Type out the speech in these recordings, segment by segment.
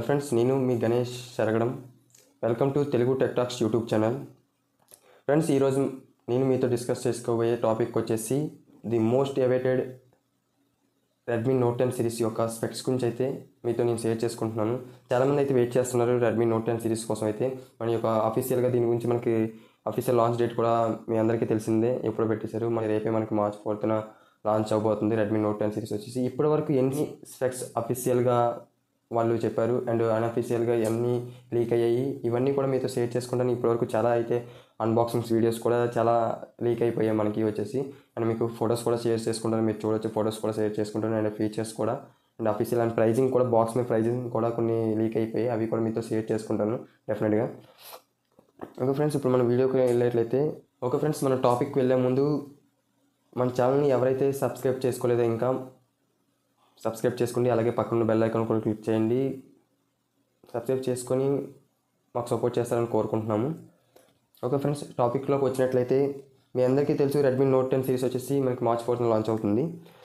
friends నేను మీ Ganesh Saragadam welcome to Telugu tech talks YouTube channel friends ఈరోజు నేను మీతో డిస్కస్ చేసుకోబోయే టాపిక్ వచ్చేసి the most awaited Redmi note ten series యొక్క స్పెక్స్ గురించి అయితే మీతో నేను షేర్ చేసుకుంటున్నాను చాలామంది అయితే వెయిట్ చేస్తున్నారు రెడ్మీ నోట్ టెన్ సిరీస్ కోసం అయితే మన యొక్క అఫీషియల్గా దీని గురించి మనకి అఫీషియల్ లాంచ్ డేట్ కూడా మీ అందరికీ తెలిసిందే ఎప్పుడు పెట్టేశారు మరి రేపే మనకి మార్చ్ ఫోర్త్న లాంచ్ అవబోతుంది రెడ్మీ నోట్ టెన్ సిరీస్ వచ్చేసి ఇప్పటి వరకు ఎన్ని స్పెక్స్ అఫీషియల్గా వాళ్ళు చెప్పారు అండ్ అన్అఫీషియల్గా ఎన్ని లీక్ అయ్యాయి ఇవన్నీ కూడా మీతో షేర్ చేసుకుంటాను ఇప్పటివరకు చాలా అయితే అన్బాక్సింగ్స్ వీడియోస్ కూడా చాలా లీక్ అయిపోయాయి మనకి వచ్చేసి అండ్ మీకు ఫొటోస్ కూడా షేర్ చేసుకుంటాను మీరు చూడొచ్చు ఫొటోస్ కూడా షేర్ చేసుకుంటాను అండ్ ఫీచర్స్ కూడా అండ్ అఫీషియల్ అండ్ ప్రైజింగ్ కూడా బాక్స్ మీద ప్రైజింగ్ కూడా కొన్ని లీక్ అయిపోయాయి అవి కూడా మీతో షేర్ చేసుకుంటాను డెఫినెట్గా ఓకే ఫ్రెండ్స్ ఇప్పుడు మన వీడియోకి వెళ్ళేట్లయితే ఓకే ఫ్రెండ్స్ మన టాపిక్ వెళ్ళే ముందు మన ఛానల్ని ఎవరైతే సబ్స్క్రైబ్ చేసుకోలేదో ఇంకా సబ్స్క్రైబ్ చేసుకోండి అలాగే పక్కన బెల్ ఐకాన్ కూడా క్లిక్ చేయండి సబ్స్క్రైబ్ చేసుకొని మాకు సపోర్ట్ చేస్తారని కోరుకుంటున్నాము ఓకే ఫ్రెండ్స్ టాపిక్లోకి వచ్చినట్లయితే మీ అందరికీ తెలుసు రెడ్మీ నోట్ టెన్ సిరీస్ వచ్చేసి మనకి మార్చ్ ఫోర్త్న లాంచ్ అవుతుంది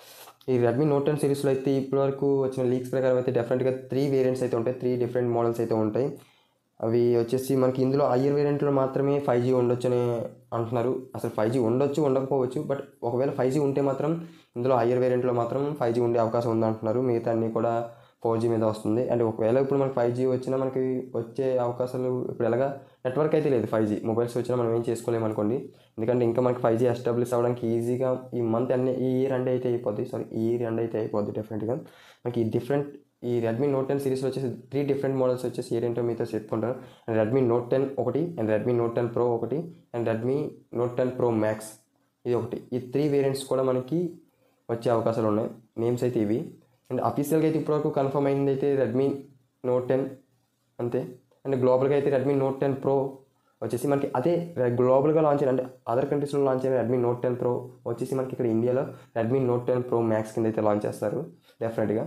ఈ రెడ్మీ నోట్ టెన్ సిరీస్లో అయితే ఇప్పటివరకు వచ్చిన లీక్స్ ప్రకారం అయితే డెఫినెట్గా త్రీ వేరియంట్స్ అయితే ఉంటాయి త్రీ డిఫరెంట్ మోడల్స్ అయితే ఉంటాయి అవి వచ్చేసి మనకి ఇందులో హయ్యర్ వేరియంట్లో మాత్రమే ఫైవ్ జీ ఉండొచ్చు అని అంటున్నారు అసలు ఫైవ్ జీ ఉండొచ్చు ఉండకపోవచ్చు బట్ ఒకవేళ ఫైవ్ జీ ఉంటే మాత్రం ఇందులో హయ్యర్ వేరియంట్లో మాత్రం ఫైవ్ జీ ఉండే అవకాశం ఉందంటున్నారు మిగతా అన్నీ కూడా ఫోర్ జీ మీద వస్తుంది అండ్ ఒకవేళ ఇప్పుడు మనకి ఫైవ్ జీ వచ్చినా మనకి వచ్చే అవకాశాలు ఇప్పుడు ఎలాగా నెట్వర్క్ అయితే లేదు ఫైవ్ జీ మొబైల్స్ వచ్చినా మనం ఏం చేసుకోలేము అనుకోండి ఎందుకంటే ఇంకా మనకి ఫైవ్ జీ ఎస్టాబ్లిష్ అవ్వడానికి ఈజీగా ఈ మంత్ అన్ని ఈ ఇయర్ ఎండ్ అయితే అయిపోద్ది సారీ ఈ ఇయర్ ఎండ్ అయితే అయిపోద్ది డెఫినెట్గా మనకి ఈ డిఫరెంట్ ఈ రెడ్మీ నోట్ టెన్ సిరీస్లో వచ్చేసి త్రీ డిఫరెంట్ మోడల్స్ వచ్చేసి ఏంటో మీతో చెప్పుకుంటాను అండ్ రెడ్మీ నోట్ టెన్ ఒకటి and Redmi note ten pro ఒకటి and Redmi note ten pro max ఇది ఒకటి ఈ త్రీ వేరియంట్స్ కూడా మనకి వచ్చే అవకాశాలు ఉన్నాయి నేమ్స్ అయితే ఇవి అండ్ అఫీషియల్గా అయితే ఇప్పటివరకు కన్ఫర్మ్ అయింది అయితే రెడ్మీ నోట్ టెన్ అంతే అండ్ గ్లోబల్గా అయితే రెడ్మీ నోట్ టెన్ ప్రో వచ్చేసి మనకి అదే గ్లోబల్గా లాంచ్ అయిన అంటే అదర్ కంట్రీస్లో లాంచ్ అయిన రెడ్మీ నోట్ టెన్ ప్రో వచ్చేసి మనకి ఇక్కడ ఇండియాలో Redmi note ten pro max కింద అయితే లాంచ్ చేస్తారు డెఫినెట్గా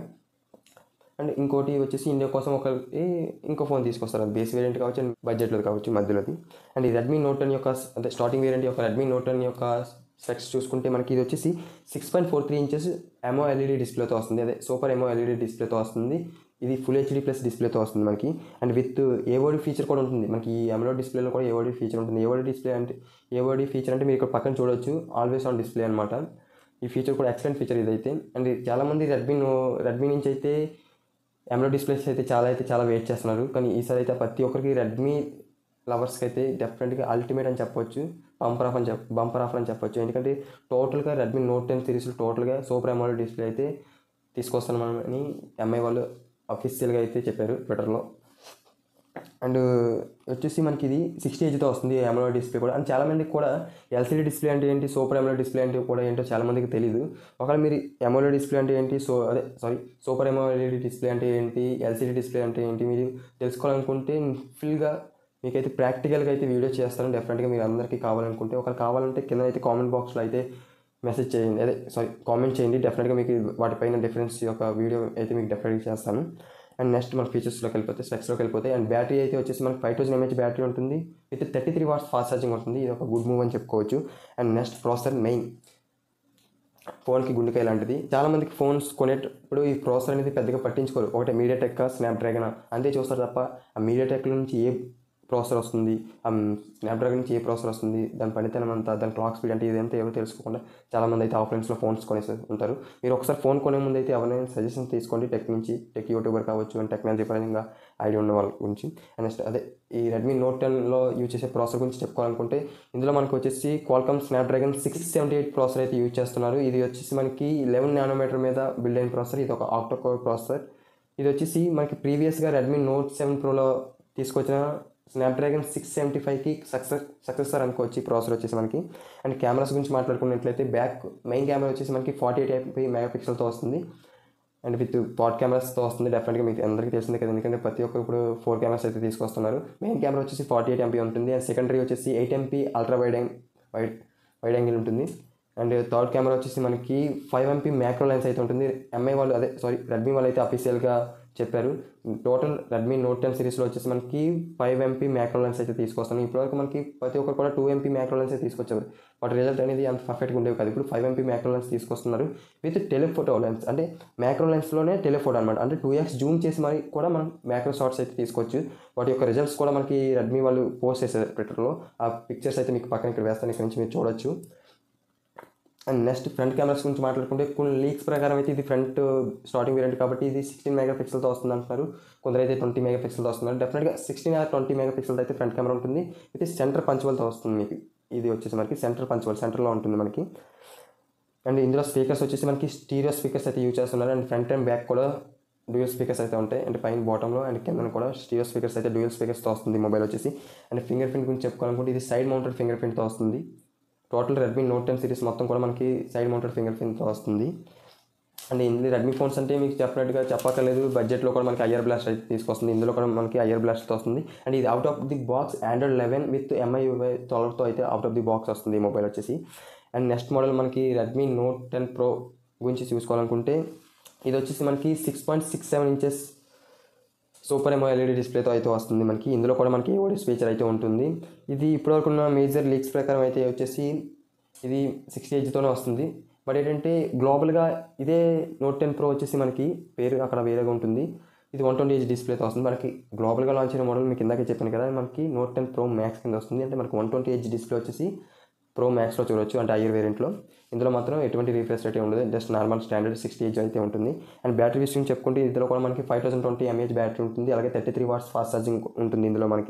అండ్ ఇంకోటి వచ్చేసి ఇండియా కోసం ఒక ఇంకో ఫోన్ తీసుకొస్తారు అది బేస్ వేరియంట్ కావచ్చు అండ్ బడ్జెట్లో కావచ్చు మధ్యలోది అండ్ ఈ రెడ్మీ నోట్ టెన్ యొక్క అంటే స్టార్టింగ్ వేరియంట్ యొక్క రెడ్మీ నోట్ టెన్ యొక్క స్పెక్స్ చూసుకుంటే మనకి ఇది వచ్చేసి six point four three inches AMOLED డిస్ప్లేతో వస్తుంది అదే సూపర్ ఎంఓ ఎల్ఈడి డిస్ప్లేతో వస్తుంది ఇది ఫుల్ హెచ్డీ ప్లస్ డిస్ప్లేతో వస్తుంది మనకి అండ్ విత్ ఏఓడి ఫీచర్ కూడా ఉంటుంది మనకి ఈ ఎమ్లో డిస్ప్లేలో కూడా ఏఓడి ఫీచర్ ఉంటుంది ఏఓడి డిస్ప్లే అంటే ఏఓడి ఫీచర్ అంటే మీరు ఇక్కడ పక్కన చూడొచ్చు ఆల్వేస్ ఆన్ డిస్ప్లే అనమాట ఈ ఫీచర్ కూడా ఎక్సలెంట్ ఫీచర్ ఇదైతే అండ్ చాలామంది రెడ్మీ నో రెడ్మీ నుంచి అయితే ఎమ్లో డిస్ప్లేస్ అయితే చాలా అయితే చాలా వెయిట్ చేస్తున్నారు కానీ ఈసారి అయితే ప్రతి ఒక్కరికి రెడ్మీ లవర్స్కి అయితే డెఫినెట్గా అల్టిమేట్ అని చెప్పొచ్చు బంపర్ ఆఫ్ అని చెప్ బంపర్ ఆఫర్ అని చెప్పొచ్చు ఎందుకంటే టోటల్గా రెడ్మీ నోట్ టెన్ సిరీస్లో టోటల్గా సూపర్ ఎమోల్ డిస్ప్లే అయితే తీసుకొస్తున్నామని ఎంఐ వాళ్ళు అఫీషియల్గా అయితే చెప్పారు ట్విట్టర్లో అండ్ వచ్చేసి మనకి ఇది సిక్స్టీ ఏజ్తో వస్తుంది ఎమలో డిస్ప్లే కూడా అండ్ చాలామందికి కూడా ఎల్సీడీ డిస్ప్లే అంటే ఏంటి సూపర్ ఎమలో డిస్ప్లే అంటే కూడా ఏంటో చాలామందికి తెలియదు ఒకవేళ మీరు ఎమోలో డిస్ప్లే అంటే ఏంటి సో అదే సారీ సూపర్ ఎమోలెడ్ డిస్ప్లే అంటే ఏంటి ఎల్సీడీ డిస్ప్లే అంటే ఏంటి మీరు తెలుసుకోవాలనుకుంటే ఫుల్గా మీకైతే ప్రాక్టికల్గా అయితే వీడియో చేస్తాను డెఫినెట్గా మీరు అందరికీ కావాలనుకుంటే ఒకరు కావాలంటే కింద అయితే కామెంట్ బాక్స్లో అయితే మెసేజ్ చేయండి అదే సారీ కామెంట్ చేయండి డెఫినెట్గా మీకు వాటిపైన డిఫరెన్స్ యొక్క వీడియో అయితే మీకు డెఫినెట్గా చేస్తాను అండ్ నెక్స్ట్ మన ఫీచర్స్లోకి వెళ్ళిపోతే స్పెక్స్లోకి వెళ్ళిపోతే అండ్ బ్యాటరీ అయితే వచ్చేసి మనకి ఫైవ్ థౌసండ్ ఎంహెచ్ బ్యాటరీ ఉంటుంది with thirty three watts fast charging ఉంటుంది ఇది ఒక గుడ్ మూవ్ అని చెప్పుకోవచ్చు అండ్ నెక్స్ట్ ప్రాసెసర్ మెయిన్ ఫోన్కి గుండెకాయ లాంటిది చాలామందికి ఫోన్స్ కొనేటప్పుడు ఈ ప్రాసెసర్ అనేది పెద్దగా పట్టించుకోరు ఒకటే మీడియా టెక్ స్నాప్డ్రాగన్ అంతే చూస్తారు తప్ప ఆ మీడియా టెక్ నుంచి ఏ ప్రాసెసర్ వస్తుంది ఆ స్నాప్డ్రాగన్ నుంచి ఏ ప్రాసెసర్ వస్తుంది దాని పనితనం అంతా దాని క్లాక్ స్పీడ్ అంటే ఇదంతా ఏమో తెలుసుకోకుండా చాలామంది అయితే ఆఫ్లైన్స్లో ఫోన్స్ కొనేసి ఉంటారు మీరు ఒకసారి ఫోన్ కొనే ముందు అయితే ఎవరైనా సజెషన్స్ తీసుకోండి టెక్ నుంచి టెక్ యూట్యూబర్ కావచ్చు అండ్ టెక్నాలజీ పరంగా ఐడియా ఉన్న వాళ్ళ గురించి అండ్ నెక్స్ట్ అదే ఈ రెడ్మీ నోట్ టెన్లో యూజ్ చేసే ప్రాసెసర్ గురించి చెప్పుకోవాలనుకుంటే ఇందులో మనకు వచ్చేసి Qualcomm Snapdragon six seventy eight processor అయితే యూజ్ చేస్తున్నారు ఇది వచ్చేసి మనకి లెవెన్ నానోమీటర్ మీద బిల్డ్ అయిన ప్రాసెసర్ ఇది ఒక ఆక్టోకోర్ ప్రాసెసర్ ఇది వచ్చేసి మనకి ప్రీవియస్గా రెడ్మీ నోట్ సెవెన్ ప్రోలో తీసుకొచ్చిన స్నాప్డ్రాగన్ సిక్స్ సెవెంటీ ఫైవ్కి సక్సెస్ సక్సెసర్ అనుకోవచ్చు ఈ ప్రాసెసర్ వచ్చేసి మనకి అండ్ కెమెరాస్ గురించి మాట్లాడుకున్నట్లయితే బ్యాక్ మెయిన్ కెమెరా వచ్చేసి మనకి ఫార్టీ ఎయిట్ ఎంపీ మెగా పిక్సెల్తో వస్తుంది అండ్ విత్ పాట్ కెమెరాస్తో వస్తుంది డెఫినెట్గా మీకు అందరికీ తెలిసిందే కదా ఎందుకంటే ప్రతి ఒక్కరు ఇప్పుడు ఫోర్ కెమెరాస్ అయితే తీసుకొస్తున్నారు మెయిన్ కెమెరా వచ్చేసి ఫార్టీ ఎయిట్ ఎంపీ ఉంటుంది అండ్ సెకండరీ వచ్చేసి eight MP ultra wide wide wide angle ఉంటుంది అండ్ థర్డ్ కెమెరా వచ్చేసి మనకి ఫైవ్ ఎంపీ మ్యాక్రో లెన్స్ అయితే ఉంటుంది ఎంఐ వాళ్ళు అదే సారీ రెడ్మీ వాళ్ళు అయితే అఫీషియల్గా చెప్పారు టోటల్ రెడ్మీ నోట్ టెన్ సిరీస్లో వచ్చేసి మనకి ఫైవ్ ఎంపీ మ్యాక్రో లెన్స్ అయితే తీసుకొస్తాను ఇప్పటివరకు మనకి ప్రతి ఒక్కరు కూడా టూ ఎంపీ మ్యాక్రో లెన్స్ తీసుకొచ్చారు బట్ రిజల్ట్ అనేది అంత పర్ఫెక్ట్గా ఉండేవి కాదు ఇప్పుడు ఫైవ్ ఎంపీ మ్యాక్రో లెన్స్ తీసుకొస్తున్నారు విత్ టెలిఫోటో లెన్స్ అంటే మ్యాక్రో లెన్స్లోనే టెలిఫోటో అనమాట అంటే టూ ఎక్స్ జూమ్ చేసి మరి కూడా మనం మ్యాక్రో షాట్స్ అయితే తీసుకోవచ్చు వాటి యొక్క రిజల్ట్స్ కూడా మనకి రెడ్మీ వాళ్ళు పోస్ట్ చేశారు ట్విట్టర్లో ఆ పిక్చర్స్ అయితే మీకు పక్కన ఇక్కడ వేస్తాను ఇక్కడ నుంచి మీరు చూడొచ్చు అండ్ నెక్స్ట్ ఫ్రంట్ కెమెరాస్ గురించి మాట్లాడుకుంటే కొన్ని లీక్స్ ప్రకారం అయితే ఇది ఫ్రంట్ స్టార్టింగ్ వేరియంట్ కాబట్టి ఇది సిక్స్టీన్ మెగా పిక్సెల్తో వస్తుంది అంటున్నారు కొందరు అయితే ట్వంటీ మెగా పిక్సెల్తో వస్తున్నారు డెఫినెట్గా సిక్స్టీన్ ఆర్ ట్వంటీ మెగా పిక్సెల్తో అయితే ఫ్రంట్ కెమెరా ఉంటుంది ఇది సెంటర్ పంచువల్తో వస్తుంది మీకు ఇది వచ్చేసి మనకి సెంటర్ పంచువల్ సెంటర్లో ఉంటుంది మనకి అండ్ ఇందులో స్పీకర్స్ వచ్చేసి మనకి స్టీరియో స్పీకర్స్ అయితే యూజ్ చేస్తున్నారు అండ్ ఫ్రంట్ అండ్ బ్యాక్ కూడా డ్యూయల్ స్పీకర్స్ అయితే ఉంటాయి అండ్ పైన బాటంలో అండ్ కింద కూడా స్టీరియో స్పీకర్స్ అయితే డ్యూయల్ స్పీకర్స్తో వస్తుంది మొబైల్ వచ్చేసి అండ్ ఫింగర్ ప్రింట్ గురించి చెప్పుకోవాలనుకుంటే ఇది సైడ్ మౌంటెడ్ ఫింగర్ ప్రింట్తో వస్తుంది total Redmi note ten series మొత్తం కూడా మనకి సైడ్ మౌంటెడ్ ఫింగర్ ప్రింట్తో వస్తుంది అండ్ ఇందులో రెడ్మీ ఫోన్స్ అంటే మీకు డెఫినెట్గా చెప్పక్కర్లేదు బడ్జెట్లో కూడా మనకి ఐఆర్ బ్లాస్ట్ అయితే తీసుకొస్తుంది ఇందులో కూడా మనకి ఐఆర్ బ్లాస్ట్తో వస్తుంది అండ్ ఇది out of the box Android eleven with MI ట్వెల్వ్తో అయితే అవుట్ ఆఫ్ ది బాక్స్ వస్తుంది ఈ మొబైల్ వచ్చేసి అండ్ నెక్స్ట్ మోడల్ మనకి రెడ్మీ నోట్ టెన్ ప్రో గురించి చూసుకోవాలనుకుంటే ఇది వచ్చేసి మనకి six point six seven inches super AMOLED డిస్ప్లేతో అయితే వస్తుంది మనకి ఇందులో కూడా మనకి ఓడిస్ ఫీచర్ అయితే ఉంటుంది ఇది ఇప్పటివరకు ఉన్న మేజర్ లీక్స్ ప్రకారం అయితే వచ్చేసి ఇది సిక్స్టీ హెచ్తోనే వస్తుంది బట్ ఏంటంటే గ్లోబల్గా ఇదే నోట్ టెన్ ప్రో వచ్చేసి మనకి పేరు అక్కడ వేరేగా ఉంటుంది ఇది వన్ ట్వంటీ హెచ్ డిస్ప్లేతో వస్తుంది మనకి గ్లోబల్గా లాంచ్ అయిన మోడల్ మీకు ఇందాకే చెప్పాను కదా మనకి నోట్ టెన్ ప్రో మ్యాక్స్ కింద వస్తుంది అంటే మనకి వన్ ట్వంటీ హెచ్ డిస్ప్లే వచ్చేసి ప్రో మ్యాక్స్లో చూడొచ్చు అంటే ఐయర్ వేరియంట్లో ఇందులో మాత్రం ఎటువంటి రీఫ్రెష్ రేట్ ఉండదు just normal standard sixty H అయితే ఉంటుంది అండ్ బ్యాటరీ విషయం చెప్పుకుంటే ఇందులో కూడా మనకి five thousand twenty mAh battery ఉంటుంది అలాగే thirty three watts fast charging ఉంటుంది ఇందులో మనకి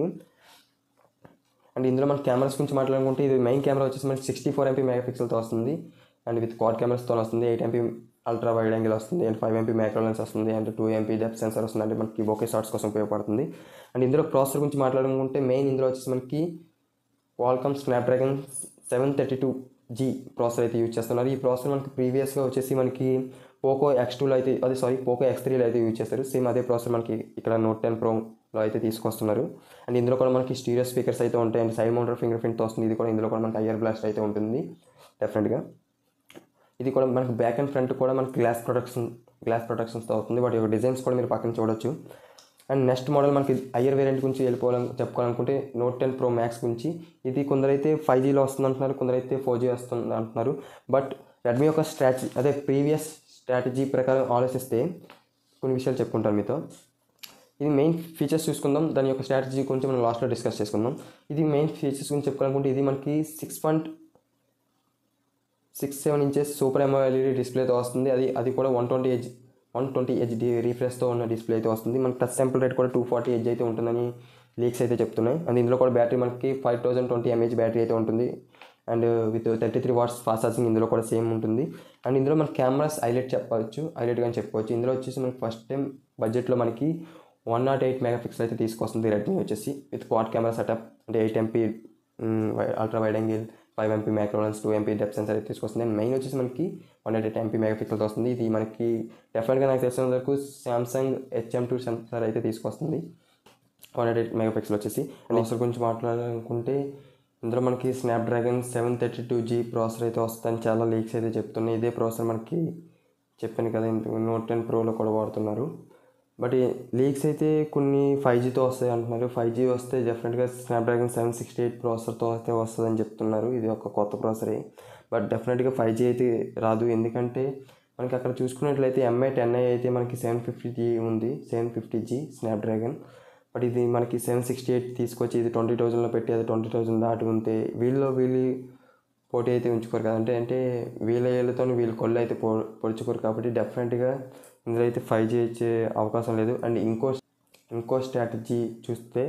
అండ్ ఇందులో మన కెమెరాస్ గురించి మాట్లాడుకుంటే ఇది మెయిన్ కెమెరా వచ్చేసి మనకి సిక్స్టీ ఫోర్ ఎంపీ మెగా పిక్సెల్తో వస్తుంది అండ్ విత్ క్వాడ్ కెమెరాస్తో వస్తుంది eight MP ultra wide angle వస్తుంది and five MP micro lens వస్తుంది and two MP depth sensor వస్తుంది అంటే మనకి బోకే షాట్స్ కోసం ఉపయోగపడుతుంది అండ్ ఇందులో ప్రాసెసర్ గురించి మాట్లాడుకుంటే మెయిన్ ఇందులో వచ్చేసి మనకి Qualcomm Snapdragon seven thirty two G processor అయితే యూజ్ చేస్తున్నారు ఈ ప్రాసెసర్ మనకి ప్రీవియస్గా వచ్చేసి మనకి పోకో ఎక్స్ టూలో అయితే అది సారీ పోకో ఎక్స్ త్రీలో అయితే యూజ్ చేస్తారు సేమ్ అదే ప్రాసెసర్ మనకి ఇక్కడ నోట్ టెన్ ప్రోలో అయితే తీసుకొస్తున్నారు అండ్ ఇందులో కూడా మనకి స్టీరియో స్పీకర్స్ అయితే ఉంటాయి అండ్ సైడ్ మౌంటర్ ఫింగర్ ప్రింట్తో వస్తుంది ఇది కూడా ఇందులో కూడా మనకి ఐఆర్ బ్లాస్ట్ అయితే ఉంటుంది డెఫినెట్గా ఇది కూడా మనకి బ్యాక్ అండ్ ఫ్రంట్ కూడా మనకి గ్లాస్ ప్రొటెక్షన్ గ్లాస్ ప్రొటెక్షన్స్తో అవుతుంది వాటి యొక్క డిజైన్స్ కూడా మీరు పక్కన చూడొచ్చు అండ్ నెక్స్ట్ మోడల్ మనకి ఐఆర్ వేరియంట్ గురించి వెళ్ళిపోవాలని చెప్పుకోవాలనుకుంటే నోట్ టెన్ ప్రో మ్యాక్స్ గురించి ఇది కొందరైతే ఫైవ్ జీలో వస్తుంది అంటున్నారు కొందరైతే ఫోర్ జీ వస్తుంది అంటున్నారు బట్ రెడ్మీ యొక్క స్ట్రాటజీ అదే ప్రీవియస్ స్ట్రాటజీ ప్రకారం ఆలోచిస్తే కొన్ని విషయాలు చెప్పుకుంటాను మీతో ఇది మెయిన్ ఫీచర్స్ చూసుకుందాం దాని యొక్క స్ట్రాటజీ గురించి మనం లాస్ట్లో డిస్కస్ చేసుకుందాం ఇది మెయిన్ ఫీచర్స్ గురించి చెప్పుకోవాలనుకుంటే ఇది మనకి six point six seven inches super AMOLED డిస్ప్లేతో వస్తుంది అది అది కూడా one twenty H one twenty HD రీఫ్రెష్తో ఉన్న డిస్ప్లే అయితే వస్తుంది మనకి టచ్ శాంపుల్ రేట్ కూడా టూ ఫార్టీ హెచ్ అయితే ఉంటుందని లీక్స్ అయితే చెప్తున్నాయి అండ్ ఇందులో కూడా బ్యాటరీ మనకి five thousand twenty MH battery అయితే ఉంటుంది and with thirty three watts fast charging ఇందులో కూడా సేమ్ ఉంటుంది అండ్ ఇందులో మన కెమెరాస్ హైలైట్ చెప్పవచ్చు హైలైట్ కానీ చెప్పుకోవచ్చు ఇందులో వచ్చేసి మనకి ఫస్ట్ టైం బడ్జెట్లో మనకి one nought eight mega pixel అయితే తీసుకొస్తుంది రెడ్మీ వచ్చేసి విత్ క్వాడ్ కెమెరా సెటప్ అంటే eight MP ultra wide angle five MP micro lens two MP depth sensor అయితే తీసుకొస్తుంది అండ్ మెయిన్ వచ్చేసి మనకి one eight eight MP mega పిక్సెల్తో వస్తుంది ఇది మనకి డెఫినెట్గా నాకు తెలిసిన వరకు సామ్సంగ్ హెచ్ఎం టూ సెన్సర్ అయితే తీసుకొస్తుంది one eight eight mega pixel వచ్చేసి అండ్ ప్రాసెసర్ గురించి మాట్లాడాలనుకుంటే ఇందులో మనకి Snapdragon seven thirty two G processor అయితే వస్తుందని చాలా లీక్స్ అయితే చెప్తున్నాయి ఇదే ప్రాసెసర్ మనకి చెప్పాను కదా ఇంత నోట్ టెన్ ప్రోలో కూడా వాడుతున్నారు బట్ లీక్స్ అయితే కొన్ని ఫైవ్ జీతో వస్తాయి అంటున్నారు ఫైవ్ జీ వస్తే డెఫినెట్గా స్నాప్డ్రాగన్ సెవెన్ సిక్స్టీ ఎయిట్ ప్రాసెసర్తో అయితే వస్తుందని చెప్తున్నారు ఇది ఒక కొత్త ప్రాసెసరే బట్ డెఫినెట్గా ఫైవ్ జీ అయితే రాదు ఎందుకంటే మనకి అక్కడ చూసుకున్నట్లయితే ఎంఐ టెన్ ఐ అయితే మనకి సెవెన్ ఫిఫ్టీ జీ ఉంది seven fifty G Snapdragon but ఇది మనకి సెవెన్ సిక్స్టీ ఎయిట్ తీసుకొచ్చి ఇది ట్వంటీ థౌజండ్లో పెట్టి అది ట్వంటీ థౌజండ్ దాటి ఉంటే వీళ్ళు వీళ్ళు పోటీ అయితే ఉంచుకోరు కదా అంటే అంటే వీళ్ళ ఏళ్ళతో వీళ్ళ కొళ్ళు అయితే పొ పొడుచుకోరు కాబట్టి డెఫినెట్గా ఇందులో అయితే ఫైవ్ జీ ఇచ్చే అవకాశం లేదు అండ్ ఇంకో ఇంకో స్ట్రాటజీ చూస్తే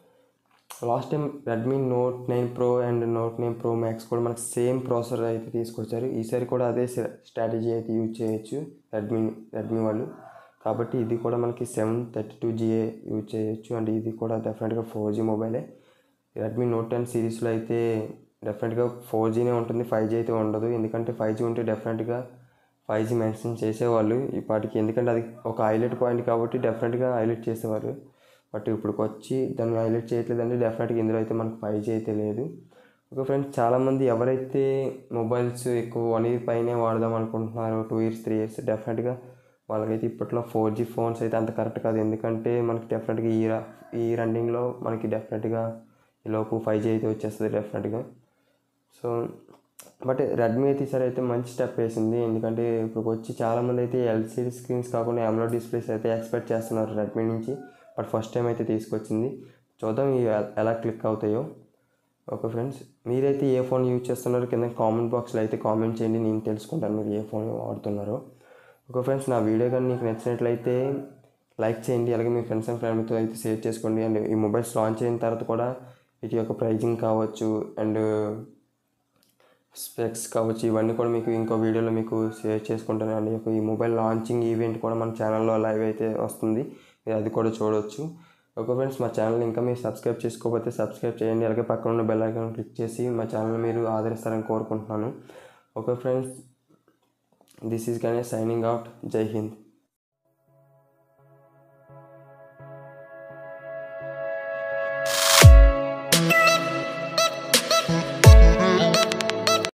last time Redmi note nine pro and note nine pro max కూడా మనకి సేమ్ ప్రాసెసర్ అయితే తీసుకొచ్చారు ఈసారి కూడా అదే స్ట్రాటజీ అయితే యూజ్ చేయొచ్చు రెడ్మీ రెడ్మీ వాళ్ళు కాబట్టి ఇది కూడా మనకి seven thirty two G use చేయొచ్చు అండ్ ఇది కూడా డెఫినెట్గా ఫోర్ జీ మొబైలే రెడ్మీ నోట్ టెన్ సిరీస్లో అయితే డెఫినెట్గా ఫోర్ జీనే ఉంటుంది ఫైవ్ జీ అయితే ఉండదు ఎందుకంటే ఫైవ్ జీ ఉంటే డెఫినెట్గా ఫైవ్ జీ మెన్షన్ చేసేవాళ్ళు ఇప్పటికి ఎందుకంటే అది ఒక హైలైట్ పాయింట్ కాబట్టి డెఫినెట్గా హైలైట్ చేసేవారు బట్ ఇప్పుడు వచ్చి దాన్ని హైలైట్ చేయట్లేదంటే డెఫినెట్గా ఇందులో అయితే మనకు ఫైవ్ జీ అయితే లేదు ఓకే ఫ్రెండ్స్ చాలామంది ఎవరైతే మొబైల్స్ ఎక్కువ వన్ ఇయర్ పైనే వాడదాం అనుకుంటున్నారో టూ ఇయర్స్ త్రీ ఇయర్స్ డెఫినెట్గా వాళ్ళకైతే ఇప్పట్లో ఫోర్ జీ ఫోన్స్ అయితే అంత కరెక్ట్ కాదు ఎందుకంటే మనకి డెఫినెట్గా ఈ ర- ఈ రన్నింగ్లో మనకి డెఫినెట్గా ఈ లోపు ఫైవ్ జీ అయితే వచ్చేస్తుంది డెఫినెట్గా సో బట్ రెడ్మీ అయితే ఈసారి అయితే మంచి స్టెప్ వేసింది ఎందుకంటే ఇప్పుడు వచ్చి చాలామంది అయితే ఎల్సీడీ స్క్రీన్స్ కాకుండా AMOLED డిస్ప్లేస్ అయితే ఎక్స్పెక్ట్ చేస్తున్నారు రెడ్మీ నుంచి బట్ ఫస్ట్ టైం అయితే తీసుకొచ్చింది చూద్దాం ఇవి ఎ- ఎలా క్లిక్ అవుతాయో ఓకే ఫ్రెండ్స్ మీరైతే ఏ ఫోన్ యూజ్ చేస్తున్నారో కింద కామెంట్ బాక్స్లో అయితే కామెంట్ చేయండి నేను తెలుసుకుంటాను మీరు ఏ ఫోన్ వాడుతున్నారో ఓకే ఫ్రెండ్స్ నా వీడియో కానీ మీకు నచ్చినట్లయితే లైక్ చేయండి అలాగే మీ ఫ్రెండ్స్ అండ్ ఫ్యామిలీతో అయితే షేర్ చేసుకోండి అండ్ ఈ మొబైల్స్ లాంచ్ అయిన తర్వాత కూడా వీటి యొక్క ప్రైజింగ్ కావచ్చు అండ్ స్పెక్స్ కావచ్చు ఇవన్నీ కూడా మీకు ఇంకో వీడియోలో మీకు షేర్ చేసుకుంటాను అండి ఈ మొబైల్ లాంచింగ్ ఈవెంట్ కూడా మన ఛానల్లో లైవ్ అయితే వస్తుంది మీరు అది కూడా చూడవచ్చు ఓకే ఫ్రెండ్స్ మా ఛానల్ ఇంకా మీరు సబ్స్క్రైబ్ చేసుకోకపోతే సబ్స్క్రైబ్ చేయండి అలాగే పక్కన ఉన్న బెల్ ఐకాన్ క్లిక్ చేసి మా ఛానల్ మీరు ఆదరిస్తారని కోరుకుంటున్నాను okay friends this is Ganesh signing out జై హింద్